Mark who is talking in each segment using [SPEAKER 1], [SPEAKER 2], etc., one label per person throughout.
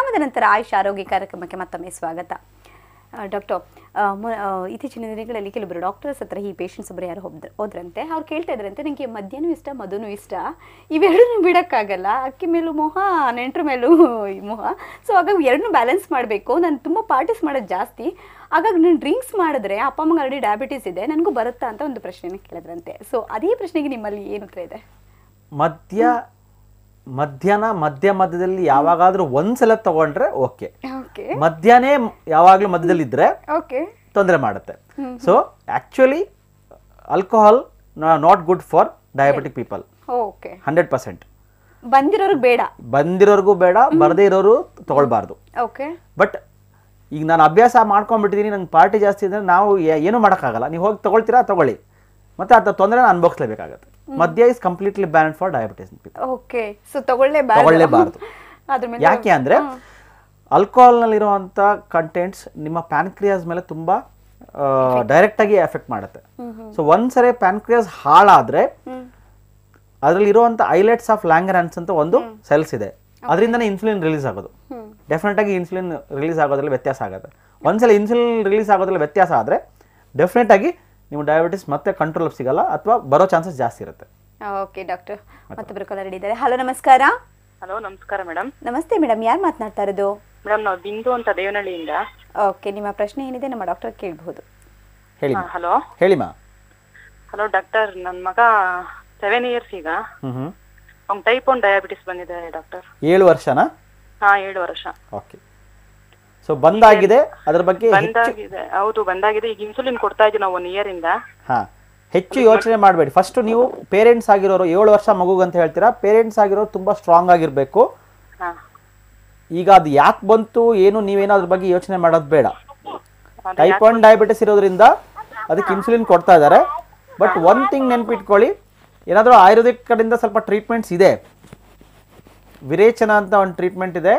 [SPEAKER 1] ವಿರಾಮದ ನಂತರ ಆಯುಷ್ ಆರೋಗ್ಯ ಕಾರ್ಯಕ್ರಮಕ್ಕೆ ಮತ್ತೊಮ್ಮೆ ಸ್ವಾಗತ ಡಾಕ್ಟರ್ ಇತ್ತೀಚಿನ ದಿನಗಳಲ್ಲಿ ಕೆಲವರು ಡಾಕ್ಟರ್ಸ್ ಹತ್ರ ಈ ಪೇಷಂಟ್ಸ್ ಒಬ್ಬರು ಯಾರು ಹೋದ್ ಹೋದ್ರಂತೆ ಅವ್ರು ಕೇಳ್ತಾ ಇದ್ರಂತೆ ನನಗೆ ಮದ್ಯನೂ ಇಷ್ಟ ಮಧುನೂ ಇಷ್ಟ ಇವೆರಡನ್ನೂ ಬಿಡೋಕ್ಕಾಗಲ್ಲ ಅಕ್ಕಿ ಮೇಲೂ ಮೋಹ ನೆಂಟ್ರ ಮೇಲೂ ಈ ಮೋಹ ಸೊ ಹಾಗಾಗಿ ಎರಡನ್ನೂ ಬ್ಯಾಲೆನ್ಸ್ ಮಾಡಬೇಕು ನಾನು ತುಂಬ ಪಾರ್ಟೀಸ್ ಮಾಡೋದು ಜಾಸ್ತಿ ಹಾಗಾಗಿ ನಾನು ಡ್ರಿಂಕ್ಸ್ ಮಾಡಿದ್ರೆ ಅಪ್ಪ ಅಮ್ಮಂಗೆ ಆಲ್ರೆಡಿ ಡಯಾಬಿಟೀಸ್ ಇದೆ ನನಗೂ ಬರುತ್ತಾ ಅಂತ ಒಂದು ಪ್ರಶ್ನೆನ ಕೇಳಿದ್ರಂತೆ ಸೊ ಅದೇ ಪ್ರಶ್ನೆಗೆ ನಿಮ್ಮಲ್ಲಿ ಏನು ಉತ್ತರ ಇದೆ
[SPEAKER 2] ಮಧ್ಯ ಮಧ್ಯಾಹ್ನ ಮಧ್ಯ ಮಧ್ಯದಲ್ಲಿ ಯಾವಾಗಾದ್ರೂ ಒಂದ್ಸಲ ತಗೊಂಡ್ರೆ ಓಕೆ
[SPEAKER 1] ಓಕೆ
[SPEAKER 2] ಮಧ್ಯಾಹ್ನ ಯಾವಾಗ್ಲೂ ಮಧ್ಯದಲ್ಲಿ ಇದ್ರೆ
[SPEAKER 1] ಓಕೆ
[SPEAKER 2] ತೊಂದರೆ ಮಾಡುತ್ತೆ so actually alcohol not good for diabetic people
[SPEAKER 1] okay
[SPEAKER 2] hundred percent
[SPEAKER 1] ಬಂದಿರೋರ್ಗೆ ಬೇಡ
[SPEAKER 2] ಬಂದಿರೋರ್ಗೂ ಬೇಡ ಬರದೇ ಇರೋರು ತಗೊಳ್ಬಾರ್ದು
[SPEAKER 1] ಓಕೆ
[SPEAKER 2] ಬಟ್ ಈಗ ನಾನು ಅಭ್ಯಾಸ ಮಾಡ್ಕೊಂಡ್ಬಿಟ್ಟಿದ್ದೀನಿ ನಂಗೆ ಪಾರ್ಟಿ ಜಾಸ್ತಿ ಅಂದರೆ ನಾವು ಏ- ಏನೂ ಮಾಡೋಕ್ಕಾಗಲ್ಲ ನೀವು ಹೋಗಿ ತಗೊಳ್ತೀರಾ ತಗೊಳ್ಳಿ ಮತ್ತೆ ಅದ್ರ ತೊಂದರೆ ಅನುಭವಿಸ್ಲೇಬೇಕಾಗತ್ತೆ ಮದ್ಯ is completely ban for diabetes people
[SPEAKER 1] okay so ತಗೊಳ್ಳೇಬಾರ್ದು
[SPEAKER 2] ತಗೊಳ್ಳೇಬಾರ್ದು.
[SPEAKER 1] ಅದ್ರ ಮೇಲೆ
[SPEAKER 2] ಯಾಕೆ ಅಂದರೆ ಆಲ್ಕೋಹಾಲ್ನಲ್ಲಿರುವಂಥ ಕಂಟೆಂಟ್ಸ್ ನಿಮ್ಮ ಪ್ಯಾನ್ಕ್ರಿಯಾಸ್ ಮೇಲೆ ತುಂಬ ಡೈರೆಕ್ಟಾಗಿ ಎಫೆಕ್ಟ್ ಮಾಡುತ್ತೆ ಸೊ ಒಂದ್ಸರಿ ಪ್ಯಾನ್ಕ್ರಿಯಾಸ್ ಹಾಳಾದರೆ ಅದರಲ್ಲಿ ಇರುವಂಥ ಐಲೆಟ್ಸ್ ಆಫ್ ಲ್ಯಾಂಗರನ್ಸ್ ಅಂತ ಒಂದು ಸೆಲ್ಸ್ ಇದೆ ಅದರಿಂದನೇ ಇನ್ಸುಲಿನ್ ರಿಲೀಸ್ ಆಗೋದು ಡೆಫಿನೆಟ್ ಆಗಿ ಇನ್ಸುಲಿನ್ ರಿಲೀಸ್ ಆಗೋದ್ರಲ್ಲಿ ವ್ಯತ್ಯಾಸ ಆಗುತ್ತೆ ಒಂದ್ಸಲ ಇನ್ಸುಲಿನ್ ರಿಲೀಸ್ ಆಗೋದ್ರಲ್ಲಿ ವ್ಯತ್ಯಾಸ ಆದರೆ ಡೆಫಿನೆಟ್ ಆಗಿ ನೀವು ಡಯಾಬಿಟಿಸ್ ಮತ್ತೆ ಕಂಟ್ರೋಲ್ ಸಿಗಲ್ಲ ಅಥವಾ ಬರೋ ಚಾನ್ಸಸ್ ಜಾಸ್ತಿ ಇರುತ್ತೆ
[SPEAKER 1] ಓಕೆ ಡಾಕ್ಟರ್ ಮತ್ತೊಬ್ಬರು ಕಾಲರ್ ಇದ್ದಾರೆ ಹಲೋ ನಮಸ್ಕಾರ
[SPEAKER 3] ಹಲೋ ನಮಸ್ಕಾರ ಮೇಡಮ್
[SPEAKER 1] ನಮಸ್ತೆ ಮೇಡಮ್ ಯಾರು ಮಾತನಾಡ್ತಾ ಇರೋದು
[SPEAKER 3] ಮೇಡಮ್ ನಾವು ಬಿಂದು ಅಂತ ದೇವನಹಳ್ಳಿಯಿಂದ
[SPEAKER 1] ಓಕೆ ನಿಮ್ಮ ಪ್ರಶ್ನೆ ಏನಿದೆ ನಮ್ಮ ಡಾಕ್ಟರ್ ಕೇಳಬಹುದು
[SPEAKER 2] ಹೇಳಿ
[SPEAKER 3] ಹಲೋ
[SPEAKER 2] ಹೇಳಿ ಮಾ
[SPEAKER 3] ಹಲೋ ಡಾಕ್ಟರ್ ನನ್ನ ಮಗ ಸೆವೆನ್ ಇಯರ್ಸ್ ಈಗ
[SPEAKER 2] ಹ್ಞೂ ಹ್ಞೂ
[SPEAKER 3] ಅವ್ನು ಟೈಪ್ ಒನ್ ಡಯಾಬಿಟಿಸ್ ಬಂದಿದೆ ಡಾಕ್ಟರ್
[SPEAKER 2] ಏಳು ವರ್ಷನಾ
[SPEAKER 3] ಹಾ ಏಳು ವರ್ಷ
[SPEAKER 2] ಓಕೆ ಸೊ ಬಂದಾಗಿದೆ ಅದ್ರ ಬಗ್ಗೆ ಹೆಚ್ಚು
[SPEAKER 3] ಬಂದಾಗಿದೆ ಹೌದು ಬಂದಾಗಿದೆ ಈಗ ಇನ್ಸುಲಿನ್ ಕೊಡ್ತಾ ಇದ್ದೀವಿ ನಾವು ಒನ್ ಇಯರ್ ಇಂದ
[SPEAKER 2] ಹಾ ಹೆಚ್ಚು ಯೋಚನೆ ಮಾಡಬೇಡಿ ಫಸ್ಟ್ ನೀವು ಪೇರೆಂಟ್ಸ್ ಆಗಿರೋರು ಏಳು ವರ್ಷ ಮಗುಗೆ ಅಂತ ಹೇಳ್ತೀರಾ ಪೇರೆಂಟ್ಸ್ ಆಗಿರೋರು ತುಂಬ ಸ್ಟ್ರಾಂಗ್ ಆಗಿರಬೇಕು
[SPEAKER 3] ಹಾ
[SPEAKER 2] ಈಗ ಅದು ಯಾಕೆ ಬಂತು ಏನು ನೀವೇನೋ ಅದ್ರ ಬಗ್ಗೆ ಯೋಚನೆ ಮಾಡೋದು ಬೇಡ
[SPEAKER 3] ಅದೇ
[SPEAKER 2] ಟೈಪ್ ಒನ್ ಡಯಾಬಿಟಿಸ್ ಇರೋದ್ರಿಂದ ಅದಕ್ಕೆ ಇನ್ಸುಲಿನ್ ಕೊಡ್ತಾ ಇದ್ದಾರೆ ಬಟ್ ಒನ್ ಥಿಂಗ್ ನೆನ್ಪಿಟ್ಕೊಳ್ಳಿ ಏನಾದರೂ ಆಯುರ್ವೇದಿಕ್ ಕಡೆಯಿಂದ ಸ್ವಲ್ಪ ಟ್ರೀಟ್ಮೆಂಟ್ಸ್ ಇದೆ ವಿರೇಚನ ಅಂತ ಒಂದು ಟ್ರೀಟ್ಮೆಂಟ್ ಇದೆ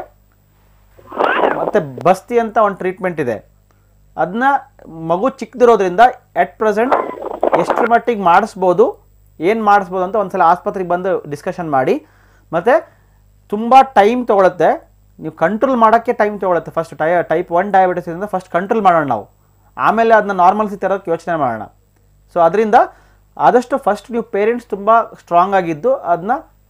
[SPEAKER 2] ಮತ್ತು ಬಸ್ತಿ ಅಂತ ಒಂದು ಟ್ರೀಟ್ಮೆಂಟ್ ಇದೆ ಅದನ್ನ ಮಗು ಚಿಕ್ಕದಿರೋದ್ರಿಂದ ಎಟ್ ಪ್ರೆಸೆಂಟ್ ಎಷ್ಟರ ಮಟ್ಟಿಗೆ ಮಾಡಿಸ್ಬೋದು ಏನು ಮಾಡಿಸ್ಬೋದು ಅಂತ ಒಂದ್ಸಲ ಆಸ್ಪತ್ರೆಗೆ ಬಂದು ಡಿಸ್ಕಷನ್ ಮಾಡಿ ಮತ್ತು ತುಂಬ ಟೈಮ್ ತೊಗೊಳುತ್ತೆ ನೀವು ಕಂಟ್ರೋಲ್ ಮಾಡೋಕ್ಕೆ ಟೈಮ್ ತೊಗೊಳುತ್ತೆ ಫಸ್ಟ್ ಟೈ ಟೈಪ್ ಒನ್ ಡಯಾಬಿಟಿಸ್ ಇಂದ ಫಸ್ಟ್ ಕಂಟ್ರೋಲ್ ಮಾಡೋಣ ನಾವು ಆಮೇಲೆ ಅದನ್ನ ನಾರ್ಮಲ್ಸಿ ತರೋಕ್ಕೆ ಯೋಚನೆ ಮಾಡೋಣ ಸೊ ಅದರಿಂದ ಆದಷ್ಟು ಫಸ್ಟ್ ನೀವು ಪೇರೆಂಟ್ಸ್ ತುಂಬ ಸ್ಟ್ರಾಂಗ್ ಆಗಿದ್ದು ಅದನ್ನ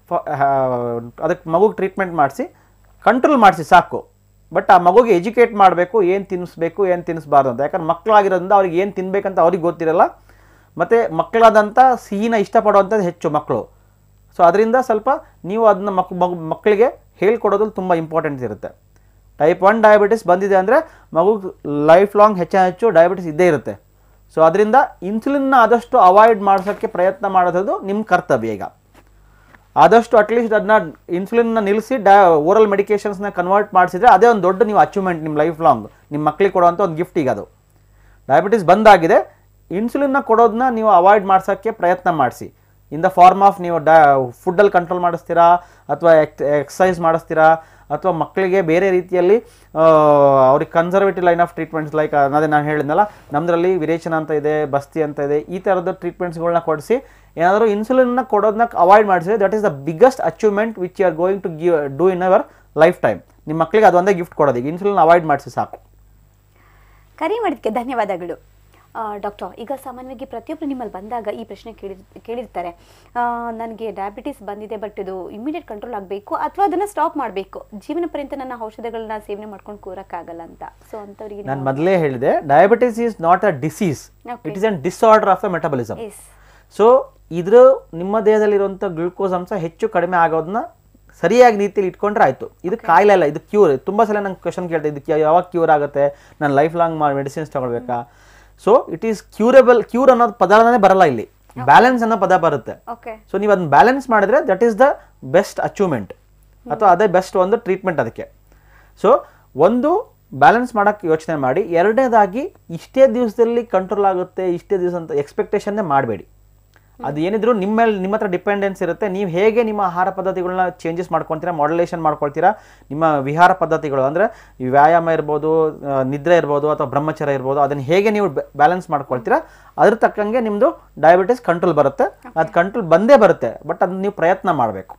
[SPEAKER 2] ಅದಕ್ಕೆ ಮಗುಗೆ ಟ್ರೀಟ್ಮೆಂಟ್ ಮಾಡಿಸಿ ಕಂಟ್ರೋಲ್ ಮಾಡಿಸಿ ಸಾಕು ಬಟ್ ಆ ಮಗುಗೆ ಎಜುಕೇಟ್ ಮಾಡಬೇಕು ಏನು ತಿನ್ನಿಸ್ಬೇಕು ಏನು ತಿನ್ನಿಸ್ಬಾರ್ದು ಅಂತ ಯಾಕಂದ್ರೆ ಮಕ್ಕಳಾಗಿರೋದ್ರಿಂದ ಅವ್ರಿಗೆ ಏನು ತಿನ್ಬೇಕಂತ ಅವ್ರಿಗೆ ಗೊತ್ತಿರಲ್ಲ ಮತ್ತು ಮಕ್ಕಳಾದಂಥ ಸಿಹಿನ ಇಷ್ಟಪಡುವಂಥದ್ದು ಹೆಚ್ಚು ಮಕ್ಕಳು ಸೊ ಅದರಿಂದ ಸ್ವಲ್ಪ ನೀವು ಅದನ್ನ ಮಕ್ ಮಗು ಮಕ್ಕಳಿಗೆ ಹೇಳ್ಕೊಡೋದು ತುಂಬ ಇಂಪಾರ್ಟೆನ್ಸ್ ಇರುತ್ತೆ ಟೈಪ್ ಒನ್ ಡಯಾಬಿಟಿಸ್ ಬಂದಿದೆ ಅಂದರೆ ಮಗು ಲೈಫ್ ಲಾಂಗ್ ಹೆಚ್ಚು ಹೆಚ್ಚು ಡಯಾಬಿಟಿಸ್ ಇದ್ದೇ ಇರುತ್ತೆ ಸೊ ಅದರಿಂದ ಇನ್ಸುಲಿನ್ನ ಆದಷ್ಟು ಅವಾಯ್ಡ್ ಮಾಡಿಸೋಕ್ಕೆ ಪ್ರಯತ್ನ ಮಾಡೋದು ನಿಮ್ಮ ಕರ್ತವ್ಯ ಈಗ ಆದಷ್ಟು ಅಟ್ಲೀಸ್ಟ್ ಅದನ್ನ ಇನ್ಸುಲಿನ್ನ ನಿಲ್ಲಿಸಿ ಡಾ ಓರಲ್ ಮೆಡಿಕೇಶನ್ಸ್ನ ಕನ್ವರ್ಟ್ ಮಾಡಿಸಿದ್ರೆ ಅದೇ ಒಂದು ದೊಡ್ಡ ನೀವು ಅಚೀವ್ಮೆಂಟ್ ನಿಮ್ಮ ಲೈಫ್ ಲಾಂಗ್ ನಿಮ್ಮ ಮಕ್ಕಳಿಗೆ ಕೊಡುವಂಥ ಒಂದು ಗಿಫ್ಟ್ ಈಗ ಅದು ಡಯಾಬಿಟಿಸ್ ಬಂದಾಗಿದೆ ಇನ್ಸುಲಿನ್ನ ಕೊಡೋದನ್ನ ನೀವು ಅವಾಯ್ಡ್ ಮಾಡ್ಸೋಕ್ಕೆ ಪ್ರಯತ್ನ ಮಾಡಿಸಿ ಇನ್ ದ ಫಾರ್ಮ್ ಆಫ್ ನೀವು ಡಾ ಫುಡ್ಡಲ್ಲಿ ಕಂಟ್ರೋಲ್ ಮಾಡಿಸ್ತೀರಾ ಅಥವಾ ಎಕ್ಸಸೈಸ್ ಮಾಡಿಸ್ತೀರಾ ಅಥವಾ ಮಕ್ಕಳಿಗೆ ಬೇರೆ ರೀತಿಯಲ್ಲಿ ಆ, ಅವ್ರಿಗೆ conservative line of treatments like ಅದೇ ನಾನು ಹೇಳಿದ್ನಲ್ಲ ನಮ್ಮದ್ರಲ್ಲಿ ವಿರೇಚನ ಅಂತ ಇದೆ ಬಸ್ತಿ ಅಂತ ಇದೆ ಈ ಥರದ ಟ್ರೀಟ್ಮೆಂಟ್ಸ್ಗಳನ್ನ ಕೊಡಿಸಿ ಏನಾದರೂ ಇನ್ಸುಲಿನ್ನ ಕೊಡೋದನ್ನ ಅವಾಯ್ಡ್ ಮಾಡಿಸಿದ್ರೆ that is the biggest achievement which you are going to give do in our lifetime ನಿಮ್ಮ ಮಕ್ಕಳಿಗೆ ಅದೊಂದೇ ಗಿಫ್ಟ್ ಕೊಡೋದು ಈಗ ಇನ್ಸುಲಿನ್ ಅವಾಯ್ಡ್ ಮಾಡಿಸಿ ಸಾಕು
[SPEAKER 1] ಕರೆ ಮಾಡಿದ್ದಕ್ಕೆ ಧನ್ಯವಾದಗಳು ಡಾಕ್ಟರ್ ಈಗ ಸಾಮಾನ್ಯವಾಗಿ ಪ್ರತಿಯೊಬ್ಬರು ನಿಮ್ಮಲ್ಲಿ ಬಂದಾಗ ಈ ಪ್ರಶ್ನೆ ಕೇಳಿ ಕೇಳಿರ್ತಾರೆ ಆ, ನನಗೆ ಡಯಾಬಿಟಿಸ್ ಬಂದಿದೆ ಬಟ್ ಇದು ಇಮಿಡಿಯೇಟ್ ಕಂಟ್ರೋಲ್ ಆಗಬೇಕು ಅಥವಾ ಅದನ್ನು ಸ್ಟಾಪ್ ಮಾಡಬೇಕು ಜೀವನ ಪರ್ಯಂತ ನನ್ನ ಔಷಧಗಳನ್ನ ಸೇವನೆ ಮಾಡ್ಕೊಂಡು ಕೂರಕ್ಕಾಗಲ್ಲ ಅಂತ ಸೊ ಅಂಥವ್ರಿಗೆ
[SPEAKER 2] ನಾನು ಮೊದಲೇ ಹೇಳಿದೆ diabetes is not a disease
[SPEAKER 1] Okay.
[SPEAKER 2] It is an disorder of the metabolism
[SPEAKER 1] yes
[SPEAKER 2] so ಇದ್ರ ನಿಮ್ಮ ದೇಹದಲ್ಲಿರುವಂಥ ಗ್ಲೂಕೋಸ್ ಅಂಶ ಹೆಚ್ಚು ಕಡಿಮೆ ಆಗೋದನ್ನ ಸರಿಯಾಗಿ ರೀತಿಯಲ್ಲಿ ಇಟ್ಕೊಂಡ್ರೆ ಆಯ್ತು ಇದು ಕಾಯಿಲೆ ಅಲ್ಲ ಇದು ಕ್ಯೂರ್ ತುಂಬ ಸಲ ನಂಗೆ ಕ್ವಶನ್ ಕೇಳ್ತಾ ಇದಕ್ಕೆ ಯಾವಾಗ ಕ್ಯೂರ್ ಆಗುತ್ತೆ ನಾನು ಲೈಫ್ ಲಾಂಗ್ ಮೆಡಿಸಿನ್ಸ್ ತಗೊಳ್ಬೇಕಾ so it is curable cure ಅನ್ನೋದು ಪದನೇ ಬರಲ್ಲ ಇಲ್ಲಿ ಬ್ಯಾಲೆನ್ಸ್ ಅನ್ನೋ ಪದ ಬರುತ್ತೆ
[SPEAKER 1] ಓಕೆ
[SPEAKER 2] ಸೊ ನೀವು ಅದನ್ನ ಬ್ಯಾಲೆನ್ಸ್ ಮಾಡಿದ್ರೆ that is the best achievement ಅಥವಾ ಅದೇ ಬೆಸ್ಟ್ ಒಂದು ಟ್ರೀಟ್ಮೆಂಟ್ ಅದಕ್ಕೆ ಸೊ ಒಂದು ಬ್ಯಾಲೆನ್ಸ್ ಮಾಡೋಕ್ಕೆ ಯೋಚನೆ ಮಾಡಿ ಎರಡನೇದಾಗಿ ಇಷ್ಟೇ ದಿವಸದಲ್ಲಿ ಕಂಟ್ರೋಲ್ ಆಗುತ್ತೆ ಇಷ್ಟೇ ದಿವಸ ಅಂತ ಎಕ್ಸ್ಪೆಕ್ಟೇಷನ್ನೇ ಮಾಡಬೇಡಿ ಅದು ಏನಿದ್ರು ನಿಮ್ಮ ಮೇಲೆ ನಿಮ್ಮ ಹತ್ರ ಡಿಪೆಂಡೆನ್ಸ್ ಇರುತ್ತೆ ನೀವು ಹೇಗೆ ನಿಮ್ಮ ಆಹಾರ ಪದ್ಧತಿಗಳನ್ನ ಚೇಂಜಸ್ ಮಾಡ್ಕೊತೀರಾ ಮಾಡ್ಯುಲೇಷನ್ ಮಾಡ್ಕೊಳ್ತೀರಾ ನಿಮ್ಮ ವಿಹಾರ ಪದ್ಧತಿಗಳು ಅಂದರೆ ಈ ವ್ಯಾಯಾಮ ಇರ್ಬೋದು ಆ, ನಿದ್ರೆ ಇರ್ಬೋದು ಅಥವಾ ಬ್ರಹ್ಮಚರ್ಯ ಇರ್ಬೋದು ಅದನ್ನು ಹೇಗೆ ನೀವು ಬ್ಯಾಲೆನ್ಸ್ ಮಾಡ್ಕೊಳ್ತೀರಾ ಅದ್ರ ತಕ್ಕಂಗೆ ನಿಮ್ಮದು ಡಯಾಬಿಟಿಸ್ ಕಂಟ್ರೋಲ್ ಬರುತ್ತೆ ಅದು ಕಂಟ್ರೋಲ್ ಬಂದೇ ಬರುತ್ತೆ ಬಟ್ ಅದನ್ನ ನೀವು ಪ್ರಯತ್ನ ಮಾಡಬೇಕು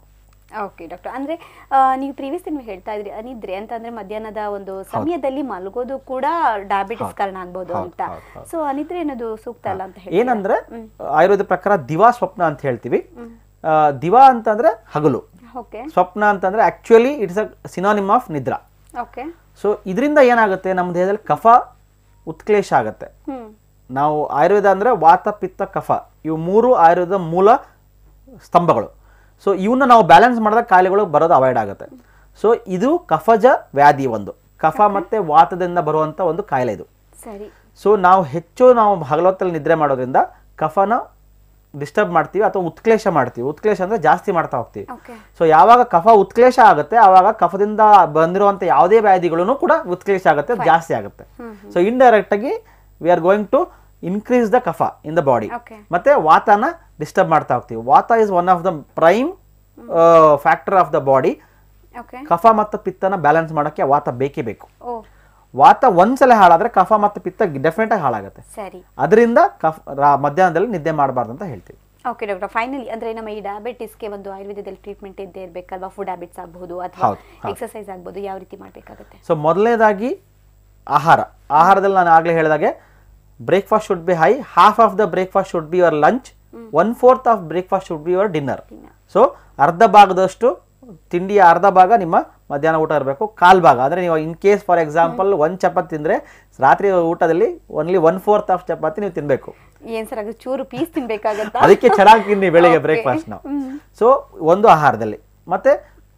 [SPEAKER 1] ಓಕೆ ಡಾಕ್ಟರ್ ಅಂದ್ರೆ ಆ, ನೀವು ಪ್ರೀವಿಯಸ್ ನೀವು ಹೇಳ್ತಾ ಇದ್ರಿ ಅನಿದ್ರೆ ಅಂತಂದ್ರೆ ಮಧ್ಯಾಹ್ನದ ಒಂದು ಸಮಯದಲ್ಲಿ ಮಲಗೋದು ಕೂಡ ಡಯಾಬಿಟಿಸ್ ಕಾರಣ ಆಗ್ಬೋದು
[SPEAKER 2] ಹೌದು,
[SPEAKER 1] ಅಂತ
[SPEAKER 2] ಹೌದು, ಹೌದು.
[SPEAKER 1] ಸೊ ಅನಿದ್ರೆ ಅನ್ನೋದು ಸೂಕ್ತ ಅಲ್ಲ ಅಂತ ಹೇಳಿ
[SPEAKER 2] ಏನಂದ್ರೆ ಆಯುರ್ವೇದ ಪ್ರಕಾರ ದಿವಾ ಸ್ವಪ್ನ ಅಂತ ಹೇಳ್ತೀವಿ ಆ, ದಿವಾ ಅಂತಂದ್ರೆ ಹಗಲು
[SPEAKER 1] ಓಕೆ
[SPEAKER 2] ಸ್ವಪ್ನ ಅಂತಂದ್ರೆ actually it's a synonym of ನಿದ್ರಾ
[SPEAKER 1] ಓಕೆ
[SPEAKER 2] ಸೊ ಇದರಿಂದ ಏನಾಗುತ್ತೆ ನಮ್ಮ ದೇಹದಲ್ಲಿ ಕಫ ಉತ್ಕ್ಲೇಶ ಆಗುತ್ತೆ
[SPEAKER 1] ಹ್ಮ್
[SPEAKER 2] ನಾವು ಆಯುರ್ವೇದ ಅಂದರೆ ವಾತ ಪಿತ್ತ ಕಫ ಇವು ಮೂರು ಆಯುರ್ವೇದ ಮೂಲ ಸ್ತಂಭಗಳು ಸೊ ಇವನ್ನ ನಾವು ಬ್ಯಾಲೆನ್ಸ್ ಮಾಡಿದಾಗ ಕಾಯಿಲೆಗಳು ಬರೋದು ಅವಾಯ್ಡ್ ಆಗುತ್ತೆ ಸೊ ಇದು ಕಫಜ ವ್ಯಾಧಿ ಒಂದು ಕಫ ಮತ್ತು ವಾತದಿಂದ ಬರುವಂಥ ಒಂದು ಕಾಯಿಲೆ ಇದು
[SPEAKER 1] ಸರಿ
[SPEAKER 2] ಸೊ ನಾವು ಹೆಚ್ಚು ನಾವು ಹಗಲೊತ್ತಲ್ಲಿ ನಿದ್ರೆ ಮಾಡೋದ್ರಿಂದ ಕಫನ ಡಿಸ್ಟರ್ಬ್ ಮಾಡ್ತೀವಿ ಅಥವಾ ಉತ್ಕ್ಲೇಶ ಮಾಡ್ತೀವಿ ಉತ್ಕ್ಲೇಶ ಅಂದರೆ ಜಾಸ್ತಿ ಮಾಡ್ತಾ ಹೋಗ್ತೀವಿ
[SPEAKER 1] ಓಕೆ
[SPEAKER 2] ಸೊ ಯಾವಾಗ ಕಫ ಉತ್ಕ್ಲೇಶ ಆಗುತ್ತೆ ಆವಾಗ ಕಫದಿಂದ ಬಂದಿರುವಂಥ ಯಾವುದೇ ವ್ಯಾಧಿಗಳೂ ಕೂಡ ಉತ್ಕ್ಲೇಶ ಆಗುತ್ತೆ ಜಾಸ್ತಿ ಆಗುತ್ತೆ ಸೊ ಇಂಡೈರೆಕ್ಟ್ ಆಗಿ we are going to increase the ಕಫ ಇನ್ ದ ಬಾಡಿ
[SPEAKER 1] ಓಕೆ
[SPEAKER 2] ಮತ್ತೆ ವಾತನ ಡಿಸ್ಟರ್ಬ್ ಮಾಡ್ತಾ ಹೋಗ್ತೀವಿ ವಾತ is one of the prime factor of the body
[SPEAKER 1] okay
[SPEAKER 2] ಕಫ ಮತ್ತು ಪಿತ್ತನ ಬ್ಯಾಲೆನ್ಸ್ ಮಾಡೋಕ್ಕೆ ವಾತ ಬೇಕೇ ಬೇಕು
[SPEAKER 1] ಓ
[SPEAKER 2] ವಾತ ಒಂದ್ಸಲ ಹಾಳಾದ್ರೆ ಕಫ ಮತ್ತು ಪಿತ್ತ ಡೆಫಿನೆಟ್ ಆಗಿ ಹಾಳಾಗುತ್ತೆ
[SPEAKER 1] ಸರಿ
[SPEAKER 2] ಅದರಿಂದ ಕಫ ರಾ- ಮಧ್ಯಾಹ್ನದಲ್ಲಿ ನಿದ್ದೆ ಮಾಡಬಾರ್ದು ಅಂತ ಹೇಳ್ತೀವಿ
[SPEAKER 1] ಓಕೆ ಡಾಕ್ಟರ್ ಫೈನಲಿ ಅಂದ್ರೆ ನಮ್ಮ ಈ ಡಯಾಬಿಟಿಸ್ಗೆ ಒಂದು ಆಯುರ್ವೇದದಲ್ಲಿ ಟ್ರೀಟ್ಮೆಂಟ್ ಇದ್ದೇ ಇರಬೇಕಲ್ವಾ ಫುಡ್ ಹ್ಯಾಬಿಟ್ಸ್ ಆಗಬಹುದು ಅಥವಾ
[SPEAKER 2] ಹೌದು, ಹೌದು.
[SPEAKER 1] ಎಕ್ಸರ್ಸೈಸ್ ಆಗ್ಬೋದು ಯಾವ ರೀತಿ ಮಾಡಬೇಕಾಗುತ್ತೆ
[SPEAKER 2] ಸೊ ಮೊದಲನೇದಾಗಿ ಆಹಾರ ಆಹಾರದಲ್ಲಿ ನಾನು ಆಗಲೇ ಹೇಳಿದಾಗೆ breakfast should be high half of the breakfast should be your lunch one fourth of breakfast should be your dinner
[SPEAKER 1] Dinner.
[SPEAKER 2] So ಅರ್ಧ ಭಾಗದಷ್ಟು ತಿಂಡಿಯ ಅರ್ಧ ಭಾಗ ನಿಮ್ಮ ಮಧ್ಯಾಹ್ನ ಊಟ ಇರಬೇಕು ಕಾಲ್ ಭಾಗ ಅಂದರೆ ನೀವು ಇನ್ ಕೇಸ್ ಫಾರ್ ಎಕ್ಸಾಂಪಲ್ ಒಂದು ಚಪಾತಿ ತಿಂದರೆ ರಾತ್ರಿ ಊಟದಲ್ಲಿ only one fourth of chapati ನೀವು ತಿನ್ನಬೇಕು
[SPEAKER 1] ಏನ್ ಸರ್ ಅದು ಚೂರು ಪೀಸ್ ತಿನ್ಬೇಕಾಗತ್ತಾ
[SPEAKER 2] ಅದಕ್ಕೆ ಚೆನ್ನಾಗಿ ತಿನ್ನಿ ಬೆಳಿಗ್ಗೆ
[SPEAKER 1] Okay.
[SPEAKER 2] ಬ್ರೇಕ್ಫಾಸ್ಟ್ ನಾವು ಸೊ ಒಂದು ಆಹಾರದಲ್ಲಿ ಮತ್ತೆ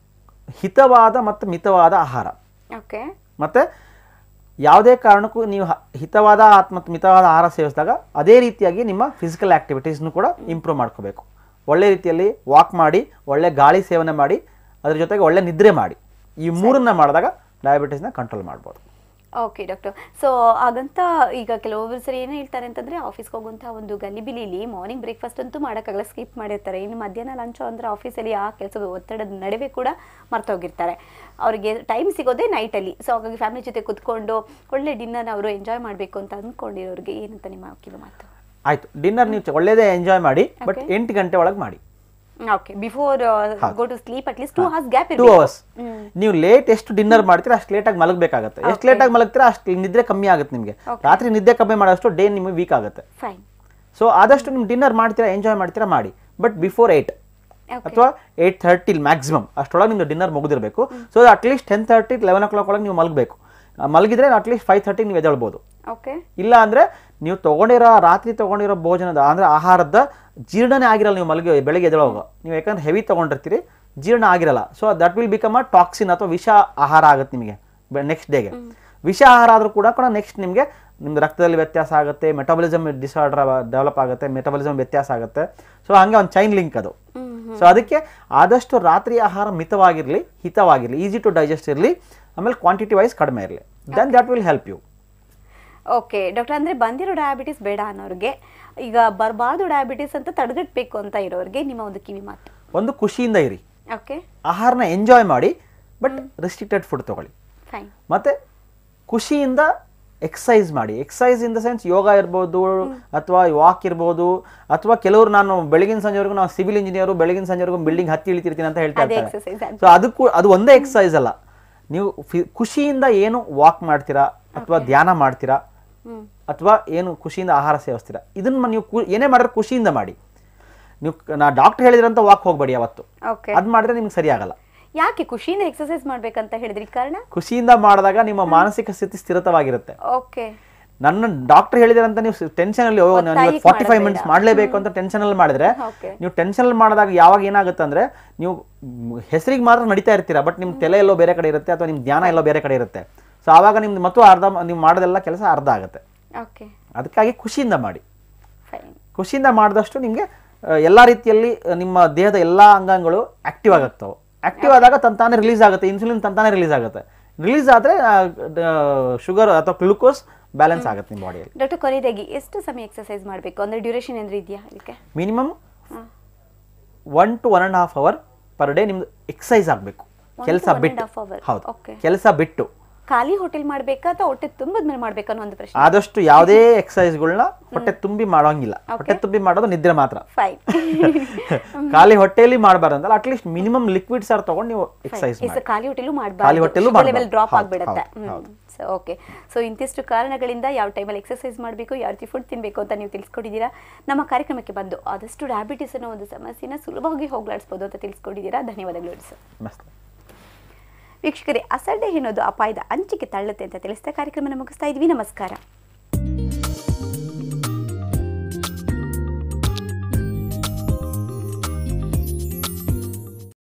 [SPEAKER 2] ಹಿತವಾದ ಮತ್ತು ಮಿತವಾದ ಆಹಾರ
[SPEAKER 1] ಓಕೆ
[SPEAKER 2] ಮತ್ತು ಯಾವುದೇ ಕಾರಣಕ್ಕೂ ನೀವು ಹ- ಹಿತವಾದ ಆತ್- ಮತ್ತು ಮಿತವಾದ ಆಹಾರ ಸೇವಿಸಿದಾಗ ಅದೇ ರೀತಿಯಾಗಿ ನಿಮ್ಮ ಫಿಸಿಕಲ್ ಆ್ಯಕ್ಟಿವಿಟೀಸ್ನು ಕೂಡ ಇಂಪ್ರೂವ್ ಮಾಡ್ಕೋಬೇಕು ಒಳ್ಳೆ ರೀತಿಯಲ್ಲಿ ವಾಕ್ ಮಾಡಿ ಒಳ್ಳೆ ಗಾಳಿ ಸೇವನೆ ಮಾಡಿ ಅದ್ರ ಜೊತೆಗೆ ಒಳ್ಳೆ ನಿದ್ರೆ ಮಾಡಿ ಈ ಮೂರನ್ನ ಮಾಡಿದಾಗ ಡಯಾಬಿಟೀಸ್ನ ಕಂಟ್ರೋಲ್ ಮಾಡ್ಬೋದು
[SPEAKER 1] ಓಕೆ ಡಾಕ್ಟರ್ ಸೊ ಹಾಗಂತ ಈಗ ಕೆಲವೊಬ್ರು ಸರಿ ಏನು ಹೇಳ್ತಾರೆ ಅಂತಂದ್ರೆ ಆಫೀಸ್ಗೆ ಹೋಗುವಂಥ ಒಂದು ಗಲಿಬಿಲಿಲಿ ಮಾರ್ನಿಂಗ್ ಬ್ರೇಕ್ಫಾಸ್ಟ್ ಅಂತೂ ಮಾಡೋಕ್ಕಾಗಲ್ಲ ಸ್ಕಿಪ್ ಮಾಡಿರ್ತಾರೆ ಇನ್ನು ಮಧ್ಯಾಹ್ನ ಲಂಚು ಅಂದ್ರೆ ಆಫೀಸಲ್ಲಿ ಆ ಕೆಲಸದ ಒತ್ತಡದ ನಡುವೆ ಕೂಡ ಮರ್ತೋಗಿರ್ತಾರೆ ಅವರಿಗೆ ಟೈಮ್ ಸಿಗೋದೇ ನೈಟಲ್ಲಿ ಸೊ ಹಾಗಾಗಿ ಫ್ಯಾಮಿಲಿ ಜೊತೆ ಕುತ್ಕೊಂಡು ಒಳ್ಳೆ ಡಿನ್ನರ್ ಅವರು ಎಂಜಾಯ್ ಮಾಡಬೇಕು ಅಂತ ಅಂದ್ಕೊಂಡಿರೋರಿಗೆ ಏನಂತ ನಿಮ್ಮ ಕಿವಿ ಮಾತು
[SPEAKER 2] ಆಯಿತು ಡಿನ್ನರ್ ನೀವು ಚ- ಒಳ್ಳೇದೇ ಎಂಜಾಯ್ ಮಾಡಿ ಬಟ್ ಎಂಟು ಗಂಟೆ ಒಳಗೆ ಮಾಡಿ
[SPEAKER 1] okay before go to sleep at least two hours gap
[SPEAKER 2] two hours ನೀವು ಲೇಟ್ ಎಷ್ಟು ಡಿನ್ನರ್ ಮಾಡ್ತೀರಾ ಅಷ್ಟು ಲೇಟಾಗಿ ಮಲಗಬೇಕಾಗತ್ತೆ ಎಷ್ಟು ಲೇಟಾಗಿ ಮಲಗ್ತೀರಾ ಅಷ್ಟು ನಿದ್ರೆ ಕಮ್ಮಿ ಆಗುತ್ತೆ ನಿಮಗೆ ರಾತ್ರಿ ನಿದ್ದೆ ಕಮ್ಮಿ ಮಾಡೋಷ್ಟು ಡೇ ನಿಮಗೆ ವೀಕ್ ಆಗುತ್ತೆ
[SPEAKER 1] ಫೈನ್
[SPEAKER 2] ಸೊ ಆದಷ್ಟು ನೀವು ಡಿನ್ನರ್ ಮಾಡ್ತೀರಾ ಎಂಜಾಯ್ ಮಾಡ್ತೀರಾ ಮಾಡಿ ಬಟ್ ಬಿಫೋರ್ ಏಯ್ಟ್
[SPEAKER 1] ಓಕೆ
[SPEAKER 2] ಅಥವಾ ಏಯ್ಟ್ ಥರ್ಟಿ ಮ್ಯಾಕ್ಸಿಮಮ್ ಅಷ್ಟೊಳಗೆ ನಿಮ್ದು ಡಿನ್ನರ್ ಮುಗಿದಿರಬೇಕು so at least ten thirty eleven o'clock ಒಳಗೆ ನೀವು ಮಲಗಬೇಕು ಮಲಗಿದ್ರೆ ಅಟ್ಲೀಸ್ಟ್ ಫೈವ್ ಥರ್ಟಿ ನೀವು ಎದ್ದೇಳ್ಬೋದು
[SPEAKER 1] ಓಕೆ
[SPEAKER 2] ಇಲ್ಲ ಅಂದರೆ ನೀವು ತೊಗೊಂಡಿರೋ ರಾತ್ರಿ ತೊಗೊಂಡಿರೋ ಭೋಜನದ ಅಂದರೆ ಆಹಾರದ ಜೀರ್ಣನೇ ಆಗಿರಲ್ಲ ನೀವು ಮಲಗಿ ಬೆಳಗ್ಗೆ ಎದ್ದೇಳುವಾಗ ನೀವು ಯಾಕಂದ್ರೆ ಹೆವಿ ತೊಗೊಂಡಿರ್ತೀರಿ ಜೀರ್ಣ ಆಗಿರಲ್ಲ so that will become a toxin ಅಥವಾ ವಿಷ ಆಹಾರ ಆಗುತ್ತೆ ನಿಮಗೆ ನೆಕ್ಸ್ಟ್ ಡೇಗೆ ವಿಷ ಆಹಾರ ಆದರೂ ಕೂಡ ಕೂಡ ನೆಕ್ಸ್ಟ್ ನಿಮಗೆ ನಿಮ್ದು ರಕ್ತದಲ್ಲಿ ವ್ಯತ್ಯಾಸ ಆಗುತ್ತೆ ಮೆಟಬಲಿಸಮ್ ಡಿಸಾರ್ಡರ್ ಡೆವಲಪ್ ಆಗುತ್ತೆ ಮೆಟಬಲಿಸಮ್ ವ್ಯತ್ಯಾಸ ಆಗುತ್ತೆ ಸೊ ಹಂಗೆ ಒಂದು ಚೈನ್ ಲಿಂಕ್ ಅದು ಸೊ ಅದಕ್ಕೆ ಆದಷ್ಟು ರಾತ್ರಿ ಆಹಾರ ಮಿತವಾಗಿರಲಿ ಹಿತವಾಗಿರಲಿ ಈಸಿ ಟು ಡೈಜೆಸ್ಟ್ ಇರಲಿ ಆಮೇಲೆ ಕ್ವಾಂಟಿಟಿ ವೈಸ್ ಕಡಿಮೆ ಇರಲಿ then that will help you
[SPEAKER 1] okay doctor ಅಂದ್ರೆ ಬಂದಿರೋ ಡಯಾಬಿಟಿಸ್ ಬೇಡ ಅನ್ನೋರಿಗೆ ಈಗ ಬರಬಾರ್ದು ಡಯಾಬಿಟಿಸ್ ಅಂತ ತಡೆಗಟ್ಟಬೇಕು ಅಂತ ಇರೋರಿಗೆ ನಿಮ್ಮ ಒಂದು ಕಿವಿ ಮಾತು
[SPEAKER 2] ಒಂದು ಖುಷಿಯಿಂದ ಇರಿ
[SPEAKER 1] ಓಕೆ
[SPEAKER 2] ಆಹಾರನ ಎಂಜಾಯ್ ಮಾಡಿ ಬಟ್ ರೆಸ್ಟ್ರಿಕ್ಟೆಡ್ ಫುಡ್ ತಗೊಳ್ಳಿ
[SPEAKER 1] ಫೈನ್
[SPEAKER 2] ಮತ್ತು ಖುಷಿಯಿಂದ ಎಕ್ಸಸೈಸ್ ಮಾಡಿ exercise in the sense yoga ಇರ್ಬೋದು ಅಥವಾ ವಾಕ್ ಇರ್ಬೋದು ಅಥವಾ ಕೆಲವರು ನಾನು ಬೆಳಗಿನ ಸಂಜೆವರೆಗೂ ನಾವು ಸಿವಿಲ್ ಇಂಜಿನಿಯರು ಬೆಳಗಿನ ಸಂಜೆವರೆಗೂ ಬಿಲ್ಡಿಂಗ್ ಹತ್ತಿ ಇಳಿತಿರ್ತೀನಿ ಅಂತ ಹೇಳ್ತಾ
[SPEAKER 1] ಅದೇ
[SPEAKER 2] ಇರ್ತಾರೆ
[SPEAKER 1] ಎಕ್ಸಸೈಸ್
[SPEAKER 2] ಸೊ ಅದಕ್ಕೂ ಅದು ಒಂದೇ ಎಕ್ಸಸೈಸ್ ಅಲ್ಲ ನೀವು ಫಿ- ಖುಷಿಯಿಂದ ಏನು ವಾಕ್ ಮಾಡ್ತೀರಾ ಅಥವಾ ಧ್ಯಾನ ಮಾಡ್ತೀರಾ
[SPEAKER 1] ಹ್ಮ್
[SPEAKER 2] ಅಥವಾ ಏನು ಖುಷಿಯಿಂದ ಆಹಾರ ಸೇವಿಸ್ತೀರಾ ಇದನ್ನ ನೀವು ಕು- ಏನೇ ಮಾಡಿದ್ರೆ ಖುಷಿಯಿಂದ ಮಾಡಿ ನೀವು ನಾ ಡಾಕ್ಟರ್ ಹೇಳಿದ್ರಂತ ವಾಕ್ ಹೋಗ್ಬೇಡಿ ಯಾವತ್ತು
[SPEAKER 1] ಓಕೆ
[SPEAKER 2] ಅದು ಮಾಡಿದ್ರೆ ನಿಮ್ಗೆ ಸರಿ ಆಗಲ್ಲ
[SPEAKER 1] ಯಾಕೆ ಖುಷಿಯಿಂದ ಎಕ್ಸಸೈಸ್ ಮಾಡ್ಬೇಕಂತ ಹೇಳಿದ್ರಿ ಕಾರಣ
[SPEAKER 2] ಖುಷಿಯಿಂದ ಮಾಡಿದಾಗ ನಿಮ್ಮ ಮಾನಸಿಕ ಸ್ಥಿತಿ ಸ್ಥಿರತವಾಗಿರುತ್ತೆ
[SPEAKER 1] ಓಕೆ
[SPEAKER 2] ನನ್ನ ಡಾಕ್ಟರ್ ಹೇಳಿದ್ರಂತ ನೀವು ಟೆನ್ಷನ್ ಅಲ್ಲಿ
[SPEAKER 1] ಒತ್ತಾಯಕ್ಕೆ
[SPEAKER 2] ಫಾರ್ಟಿ ಫೈವ್
[SPEAKER 1] ಮಾಡೋದು
[SPEAKER 2] ಮಿನಿಟ್ಸ್ ಮಾಡಲೇಬೇಕು ಅಂತ ಟೆನ್ಷನ್ ಅಲ್ಲಿ ಮಾಡಿದ್ರೆ
[SPEAKER 1] ಓಕೆ
[SPEAKER 2] ನೀವು ಟೆನ್ಷನ್ ಅಲ್ಲಿ ಮಾಡಿದಾಗ ಯಾವಾಗ ಏನಾಗುತ್ತೆ ಅಂದ್ರೆ ನೀವು ಹೆಸರಿಗೆ ಮಾತ್ರ ನಡೀತಾ ಇರ್ತೀರಾ ಬಟ್ ನಿಮ್ಮ ತಲೆ ಎಲ್ಲೋ ಬೇರೆ ಕಡೆ ಇರುತ್ತೆ ಅಥವಾ ನಿಮ್ಮ ಧ್ಯಾನ ಎಲ್ಲೋ ಬೇರೆ ಕಡೆ ಇರುತ್ತೆ ಸೊ ಆವಾಗ ನಿಮ್ದು ಮತ್ತು ಅರ್ಧ ನೀವು ಮಾಡೋದೆಲ್ಲ ಕೆಲಸ ಅರ್ಧ ಆಗುತ್ತೆ
[SPEAKER 1] ಓಕೆ
[SPEAKER 2] ಅದಕ್ಕಾಗಿ ಖುಷಿಯಿಂದ ಮಾಡಿ
[SPEAKER 1] ಫೈನ್
[SPEAKER 2] ಖುಷಿಯಿಂದ ಮಾಡಿದಷ್ಟು ನಿಮಗೆ ಎಲ್ಲ ರೀತಿಯಲ್ಲಿ ಆ, ನಿಮ್ಮ ದೇಹದ ಎಲ್ಲ ಅಂಗಾಂಗಗಳು ಆಕ್ಟಿವ್ ಆಗುತ್ತವೆ ಆಕ್ಟಿವ್ ಆದಾಗ ತಂತಾನೆ ರಿಲೀಸ್ ಆಗುತ್ತೆ ಇನ್ಸುಲಿನ್ ತಂತಾನೆ ರಿಲೀಸ್ ಆಗುತ್ತೆ ರಿಲೀಸ್ ಆದರೆ ಶುಗರ್ ಅಥವಾ ಗ್ಲೂಕೋಸ್ ಬ್ಯಾಲೆನ್ಸ್ ಆಗುತ್ತೆ ನಿಮ್ಮ ಬಾಡಿಯಲ್ಲಿ
[SPEAKER 1] ಡಾಕ್ಟರ್ ಕೊನೆಯದಾಗಿ ಎಷ್ಟು ಸಮಯ ಎಕ್ಸಸೈಸ್ ಮಾಡಬೇಕು ಅಂದ್ರೆ ಡ್ಯೂರೇಷನ್ ಏನಾದ್ರು ಇದೆಯಾ ಅದಕ್ಕೆ
[SPEAKER 2] minimum one to one and half hour per day ನಿಮ್ದು ಎಕ್ಸಸೈಸ್ ಆಗಬೇಕು
[SPEAKER 1] One
[SPEAKER 2] ಕೆಲಸ
[SPEAKER 1] to one and
[SPEAKER 2] ಬಿಟ್ಟು
[SPEAKER 1] half hour.
[SPEAKER 2] ಹೌದು
[SPEAKER 1] Okay.
[SPEAKER 2] ಕೆಲಸ ಬಿಟ್ಟು
[SPEAKER 1] ಖಾಲಿ ಹೋಟೆಲ್ ಮಾಡ್ಬೇಕಾ ಅಥವಾ ಹೊಟ್ಟೆ ತುಂಬದ ಮೇಲೆ ಮಾಡ್ಬೇಕಾ ಅನ್ನೋ ಒಂದು ಪ್ರಶ್ನೆ
[SPEAKER 2] ಆದಷ್ಟು ಯಾವುದೇ ಎಕ್ಸಸೈಸ್ಗಳನ್ನ ಹೊಟ್ಟೆ ತುಂಬಿ ಮಾಡೋಂಗಿಲ್ಲ ಹೊಟ್ಟೆ ತುಂಬಿ ಮಾಡೋದು ನಿದ್ರೆ ಮಾತ್ರ
[SPEAKER 1] ಫೈನ್
[SPEAKER 2] ಖಾಲಿ ಹೊಟ್ಟೆಯಲ್ಲಿ ಮಾಡಬಾರ್ದಂತಲ್ಲ ಅಟ್ಲೀಸ್ಟ್ ಮಿನಿಮಮ್ ಲಿಕ್ವಿಡ್ ಸಾರ್ ತಗೊಂಡು ನೀವು ಎಕ್ಸಸೈಸ್
[SPEAKER 1] ಎಸ್
[SPEAKER 2] ಮಾಡಿ
[SPEAKER 1] ಖಾಲಿ ಹೋಟೆಲು
[SPEAKER 2] ಖಾಲಿ
[SPEAKER 1] ಮಾಡಬಾರ್ದು
[SPEAKER 2] ಹೊಟ್ಟೆಲೂ
[SPEAKER 1] ಲೆವೆಲ್
[SPEAKER 2] ಮಾಡ್ಬಾರ್ದು.
[SPEAKER 1] ಡ್ರಾಪ್
[SPEAKER 2] ಹೌದು,
[SPEAKER 1] ಆಗಿಬಿಡುತ್ತೆ
[SPEAKER 2] ಹೌದು, ಹೌದು.
[SPEAKER 1] ಸೊ ಓಕೆ ಸೊ ಇಂತಿಷ್ಟು ಕಾರಣಗಳಿಂದ ಯಾವ ಟೈಮಲ್ಲಿ ಎಕ್ಸಸೈಸ್ ಮಾಡಬೇಕು ಯಾವ ರೀತಿ ಫುಡ್ ತಿನ್ನಬೇಕು ಅಂತ ನೀವು ತಿಳಿಸ್ಕೊಟ್ಟಿದ್ದೀರಾ ನಮ್ಮ ಕಾರ್ಯಕ್ರಮಕ್ಕೆ ಬಂದು ಆದಷ್ಟು ಡಯಾಬಿಟಿಸ್ ಅನ್ನೋ ಒಂದು ಸಮಸ್ಯೆನ ಸುಲಭವಾಗಿ ಹೋಗ್ಲಾಡಿಸ್ಬೋದು ಅಂತ ತಿಳಿಸ್ಕೊಟ್ಟಿದ್ದೀರಾ ಧನ್ಯವಾದಗಳು ಸರ್
[SPEAKER 2] ಮಸ್ತ್
[SPEAKER 1] ವೀಕ್ಷಕರೇ ಅಸಡ್ಡೆ ಎನ್ನೋದು ಅಪಾಯದ ಅಂಚಿಗೆ ತಳ್ಳುತ್ತೆ ಅಂತ ತಿಳಿಸ್ತಾ ಕಾರ್ಯಕ್ರಮನ ಮುಗಿಸ್ತಾ ಇದ್ವಿ ನಮಸ್ಕಾರ